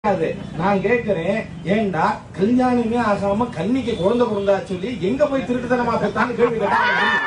அது நான் கேக்குறேன் ஏண்டா கல்யாணமே ஆகாம கன்னிக்கு குழந்தை பிறந்தா சொல்லி எங்க போய் திருட்டுத்தனமா பெத்தான்னு கேள்வி கேட்டா அவனுக்கு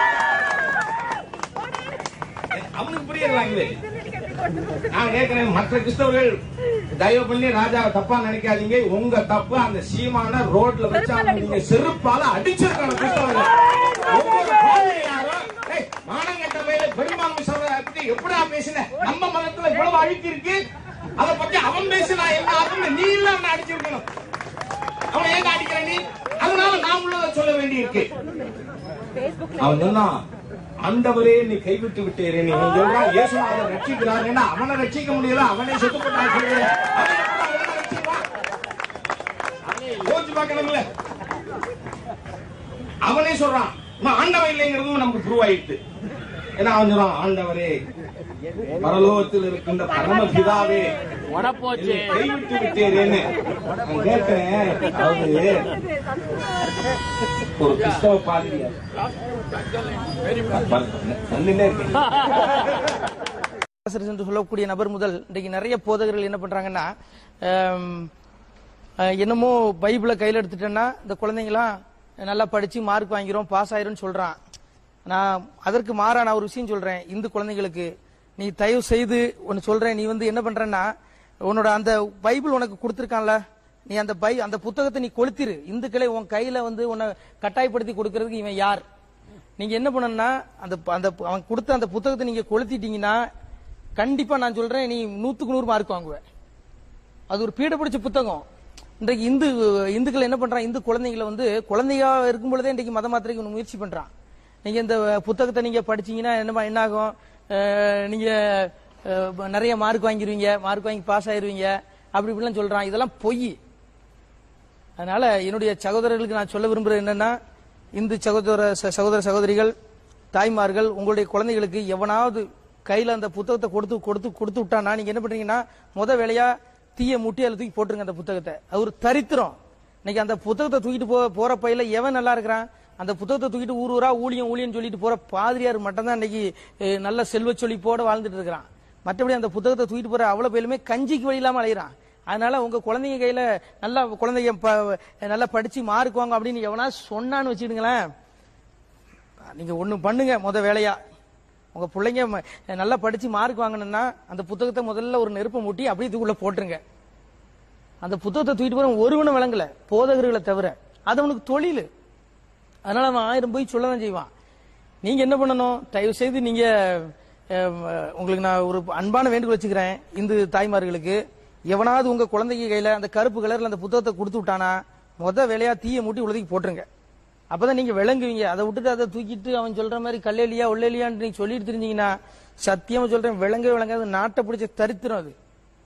புரியுது. அவனுக்கு புரியல நான் கேக்குறேன் மற்ற கிறிஸ்தவர்கள் தயவு பண்ணி ராஜாவை தப்பா நினைக்காதீங்க உங்க தப்பு அந்த சீமான ரோட்ல வச்சு அவனை நீங்க செருப்பால அடிச்சிருக்கான கிறிஸ்தவர்கள் ஒவ்வொரு குழந்தையாரும், "ஏய், மானங்கெட்ட மேல பெருமாள் சொல்றத பத்தி எப்படா பேசின நம்ம மதத்துல இவ்வளவு அழுக்கு இருக்கு அத பத்தி அவன் பேசினா என்ன ஆகும்னு நீ இல்ல அவனை அடிச்சிருக்கணும் அவனை ஏன் அடிக்கிற நீ அதனால நான் உள்ளதை சொல்ல வேண்டி இருக்கு அவன் சொன்னான் ஆண்டவரே நீ கைவிட்டு விட்டேரே நீ அவன் சொல்றான் இயேசுநாதர் ரட்சிக்கிறார் ஏன்னா அவனை ரட்சிக்க முடியல அவனே செத்து போட்டான் சொல்றேன் அவன் எப்படி அவனை ரட்சிப்பான்? யோசிச்சு பார்க்கணும்ல அவனே சொல்றான் நான் ஆண்டவன் இல்லைங்கிறதும் நமக்கு ப்ரூவ் ஆயிடுது ஏன்னா அவன் சொல்றான் ஆண்டவரே பரலோகத்தில் இருக்கின்ற பரமபிதாவே உடப்போச்சு என்னை கைவிட்டு விட்டேரேன்னு நான் கேட்கிறேன் அதாவது ஒரு கிறிஸ்தவ பாதிரியார் சொல்லிட்டே இருக்கேன் ஆசிரியர் என்று சொல்லக்கூடிய நபர் முதல் இன்றைக்கு நிறைய போதகர்கள் என்ன பண்றாங்கன்னா ஆம், அஹ், என்னமோ பைபிளை கையில் எடுத்துட்டேன்னா இந்த குழந்தைங்களாம் நல்லா படிச்சு மார்க் வாங்கிறோம் பாஸ் ஆயிரும்னு சொல்றான் நான் அதற்கு மாறா நான் ஒரு விஷயம் சொல்றேன் இந்து குழந்தைங்களுக்கு நீ தயவு செய்து ஒன்னு சொல்றேன் நீ வந்து என்ன பண்றேன்னா உன்னோட அந்த பைபிள் உனக்கு கொடுத்துருக்கான்ல நீ அந்த பை அந்த புத்தகத்தை நீ கொளுத்திரு இந்துக்களை உன் கையில வந்து உன்னை கட்டாயப்படுத்தி கொடுக்கறதுக்கு இவன் யார் நீங்க என்ன பண்ணணும்னா அந்த அந்த அவன் கொடுத்த அந்த புத்தகத்தை நீங்க கொளுத்திட்டீங்கன்னா கண்டிப்பா நான் சொல்றேன் நீ நூத்துக்கு நூறு மார்க் வாங்குவ அது ஒரு பீட பிடிச்ச புத்தகம் இன்றைக்கு இந்து இந்துக்கள் என்ன பண்றான் இந்து குழந்தைங்களை வந்து குழந்தையா இருக்கும் பொழுதே இன்றைக்கு மத மாத்திரைக்கு ஒண்ணு முயற்சி பண்றான் நீங்க இந்த புத்தகத்தை நீங்க படிச்சீங்கன்னா என்னமா என்ன ஆகும் அஹ், நீங்க அஹ், நிறைய மார்க் வாங்கிடுவீங்க மார்க் வாங்கி பாஸ் ஆயிருவீங்க அப்படி இப்படிலாம் சொல்றான் இதெல்லாம் பொய் அதனால என்னுடைய சகோதரர்களுக்கு நான் சொல்ல விரும்புறது என்னன்னா இந்து சகோதர ச- சகோதர சகோதரிகள் தாய்மார்கள் உங்களுடைய குழந்தைகளுக்கு எவனாவது கையில அந்த புத்தகத்தை கொடுத்து கொடுத்து கொடுத்து விட்டானா நீங்க என்ன பண்றீங்கன்னா முத வேலையா தீய முட்டி அதில் தூக்கி போட்டுருங்க அந்த புத்தகத்தை அது ஒரு தரித்திரம் இன்னைக்கு அந்த புத்தகத்தை தூக்கிட்டு போ போற பையில எவன் நல்லா இருக்கிறான் அந்த புத்தகத்தை தூக்கிட்டு ஊர் ஊரா ஊழியம் ஊழியம் சொல்லிட்டு போற பாதிரியார் மட்டும்தான் இன்னைக்கு அஹ், நல்ல செல்வ செழிப்போட வாழ்ந்துட்டு இருக்கிறான் மற்றபடி அந்த புத்தகத்தை தூக்கிட்டு போற அவ்வளவு பேருமே கஞ்சிக்கு வழி இல்லாம அலையிறான் அதனால உங்க குழந்தைங்க கையில நல்லா குழந்தைங்க ப- நல்லா படிச்சு மார்க் வாங்க அப்படின்னு எவனா சொன்னான்னு வச்சுடுங்களேன் நீங்க ஒண்ணு பண்ணுங்க முத வேலையா உங்க பிள்ளைங்க ம- நல்லா படிச்சு மார்க் வாங்கணும்னா அந்த புத்தகத்தை முதல்ல ஒரு நெருப்பை மூட்டி அப்படியே இதுக்குள்ள போட்டுருங்க அந்த புத்தகத்தை தூக்கிட்டு போற ஒருவனும் விளங்கல போதகர்களை தவிர அது அவனுக்கு தொழில் அதனால அவன் ஆயிரம் போய் சொல்லதான் செய்வான் நீங்க என்ன பண்ணணும் தயவு செய்து நீங்க அஹ், உங்களுக்கு நான் ஒரு அன்பான வேண்டுகோள் வச்சுக்கிறேன் இந்து தாய்மார்களுக்கு எவனாவது உங்க குழந்தைங்க கையில அந்த கருப்பு கலர்ல அந்த புத்தகத்தை கொடுத்து விட்டானா முத வேலையா தீய மூட்டி உலகி போட்டுருங்க அப்பதான் நீங்க விளங்குவீங்க அதை விட்டுட்டு அதை தூக்கிட்டு அவன் சொல்ற மாதிரி கல்லேலியா உள்ளேலியான்னு நீங்க சொல்லிட்டு தெரிஞ்சீங்கன்னா சத்தியமா சொல்றேன் விளங்கவே விளங்காது நாட்டை பிடிச்ச தரித்திரம் அது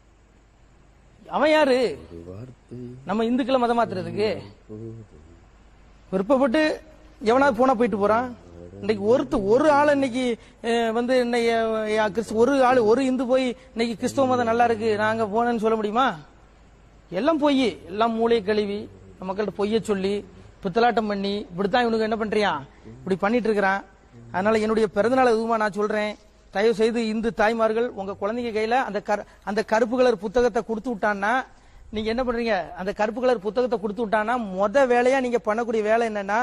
அவன் யாரு நம்ம இந்துக்களை மதம் மாத்துறதுக்கு விருப்பப்பட்டு எவனாவது போனா போயிட்டு போறான் இன்னைக்கு ஒருத்த ஒரு ஆள் இன்னைக்கு அஹ், வந்து இன்னைக்கு அஹ், கிறிஸ்து- ஒரு ஆள் ஒரு இந்து போய் இன்னைக்கு கிறிஸ்தவ மதம் நல்லா இருக்கு நாங்க போனேன்னு சொல்ல முடியுமா எல்லாம் பொய் எல்லாம் மூளையை கழுவி மக்கள்கிட்ட பொய்ய சொல்லி பித்தலாட்டம் பண்ணி இப்படித்தான் இவனுக்கு என்ன பண்றியான் இப்படி பண்ணிட்டு இருக்கிறான் அதனால என்னுடைய பிறந்தநாள் எதுவுமா நான் சொல்றேன் தயவு செய்து இந்து தாய்மார்கள் உங்க குழந்தைங்க கையில அந்த கரு- அந்த கருப்பு கலர் புத்தகத்தை கொடுத்து விட்டான்னா நீங்க என்ன பண்றீங்க அந்த கருப்பு கலர் புத்தகத்தை கொடுத்து விட்டான்னா மொத வேலையா நீங்க பண்ணக்கூடிய வேலை என்னன்னா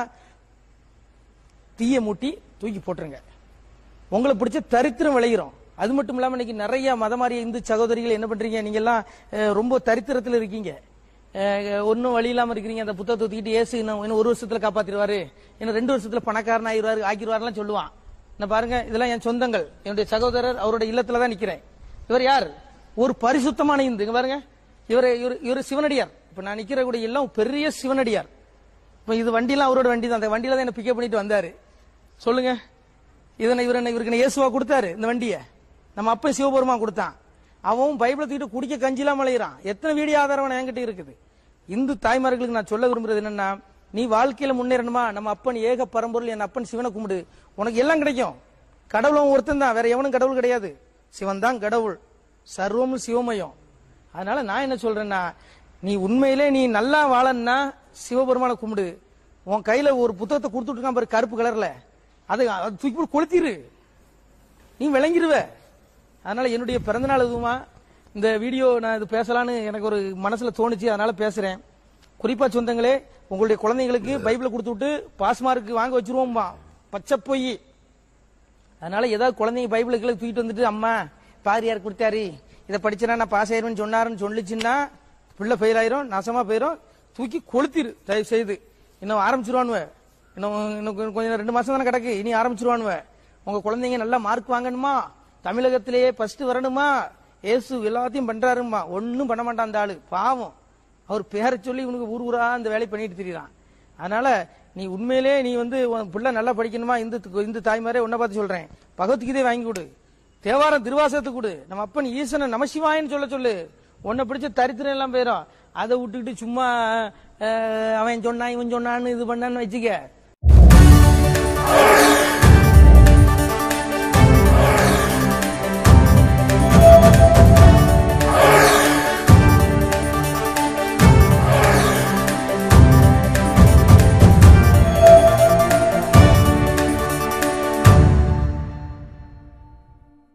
தீய மூட்டி தூக்கி போட்டுருங்க உங்களை பிடிச்ச தரித்திரம் விளைகிறோம் அது மட்டும் இல்லாம இன்னைக்கு நிறைய மதமாரிய இந்து சகோதரிகள் என்ன பண்றீங்க நீங்க எல்லாம் அஹ், ரொம்ப தரித்திரத்தில் இருக்கீங்க ஒன்னும் வழி இல்லாம இருக்கிறீங்க அந்த புத்தகத்தை தூக்கிட்டு ஏசு இன்னும் இன்னும் ஒரு வருஷத்துல காப்பாத்திடுவாரு இன்னும் ரெண்டு வருஷத்துல பணக்காரன் ஆயிடுவாரு ஆக்கிடுவாருலாம் சொல்லுவான் நான் பாருங்க இதெல்லாம் என் சொந்தங்கள் என்னுடைய சகோதரர் அவரோட இல்லத்துல தான் நிக்கிறேன் இவர் யார் ஒரு பரிசுத்தமான இந்து இங்க பாருங்க இவர் இவர் இவர் சிவனடியார் இப்ப நான் நிக்கிற கூட எல்லாம் பெரிய சிவனடியார் இப்ப இது வண்டிலாம் அவரோட வண்டி தான் அந்த வண்டியில தான் என்ன பிக்கப் பண்ணிட்டு வந்தாரு சொல்லுங்க இதனை இவர் என்ன இவருக்கு என்ன இயேசுவா கொடுத்தாரு இந்த வண்டியை நம்ம அப்ப சிவபெருமான் கொடுத்தான் அவன் பைபிளை தூக்கிட்டு குடிக்க கஞ்சிலாம் அலையிறான் எத்தனை வீடியோ ஆதாரம் என்கிட்ட இருக்குது இந்து தாய்மார்களுக்கு நான் சொல்ல விரும்புறது என்னன்னா நீ வாழ்க்கையில முன்னேறணுமா நம்ம அப்பன் ஏக பரம்பொருள் என் அப்பன் சிவனை கும்பிடு உனக்கு எல்லாம் கிடைக்கும் கடவுளும் ஒருத்தன் தான் வேற எவனும் கடவுள் கிடையாது சிவன் தான் கடவுள் சர்வமும் சிவமயம் அதனால நான் என்ன சொல்றேன்னா நீ உண்மையிலே நீ நல்லா வாழன்னா சிவபெருமானை கும்பிடு உன் கையில ஒரு புத்தகத்தை கொடுத்துட்டு இருக்கான் பாரு கருப்பு கலர்ல அதை அதை தூக்கி போட்டு கொளுத்திரு நீ விளங்கிருவ அதனால என்னுடைய பிறந்தநாள் எதுவுமா இந்த வீடியோ நான் இது பேசலான்னு எனக்கு ஒரு மனசுல தோணுச்சு அதனால பேசுறேன் குறிப்பா சொந்தங்களே உங்களுடைய குழந்தைங்களுக்கு பைபிளை கொடுத்து விட்டு பாஸ் மார்க் வாங்க வச்சிருவோம்பா பச்சை பொய் அதனால ஏதாவது குழந்தைங்க பைபிளுக்குள்ள தூக்கிட்டு வந்துட்டு அம்மா பாரியார் கொடுத்தாரு இதை படிச்சனா நான் பாஸ் ஆயிருவேன்னு சொன்னாருன்னு சொல்லிச்சுன்னா பிள்ளை ஃபெயில் ஆயிரும் நாசமா போயிரும் தூக்கி கொளுத்திரு தயவு செய்து இன்னும் ஆரம்பிச்சிருவானுவ இன்னும் இன்னும் கொஞ்சம் கொஞ்சம் ரெண்டு மாசம் தானே கிடக்கு இனி ஆரம்பிச்சிருவானுவ உங்க குழந்தைங்க நல்லா மார்க் வாங்கணுமா தமிழகத்திலேயே ஃபர்ஸ்ட் வரணுமா ஏசு எல்லாத்தையும் பண்றாருமா ஒன்னும் பண்ண மாட்டான் அந்த ஆளு பாவம் அவர் பேரை சொல்லி இவனுக்கு ஊர் ஊரா அந்த வேலையை பண்ணிட்டு திரியறான் அதனால நீ உண்மையிலே நீ வந்து உன் பிள்ளை நல்லா படிக்கணுமா இந்து இந்து தாய்மாரே உன்னை பார்த்து சொல்றேன் பகவத்கீதை வாங்கி கொடு தேவாரம் திருவாசகத்துக்கு கொடு நம்ம அப்பன் ஈசனை நமசிவாயன்னு சொல்ல சொல்லு உன்னை பிடிச்ச தரித்திரம் எல்லாம் போயிடும் அதை விட்டுக்கிட்டு சும்மா அஹ், அவன் சொன்னான் இவன் சொன்னான்னு இது பண்ணான்னு வச்சுக்க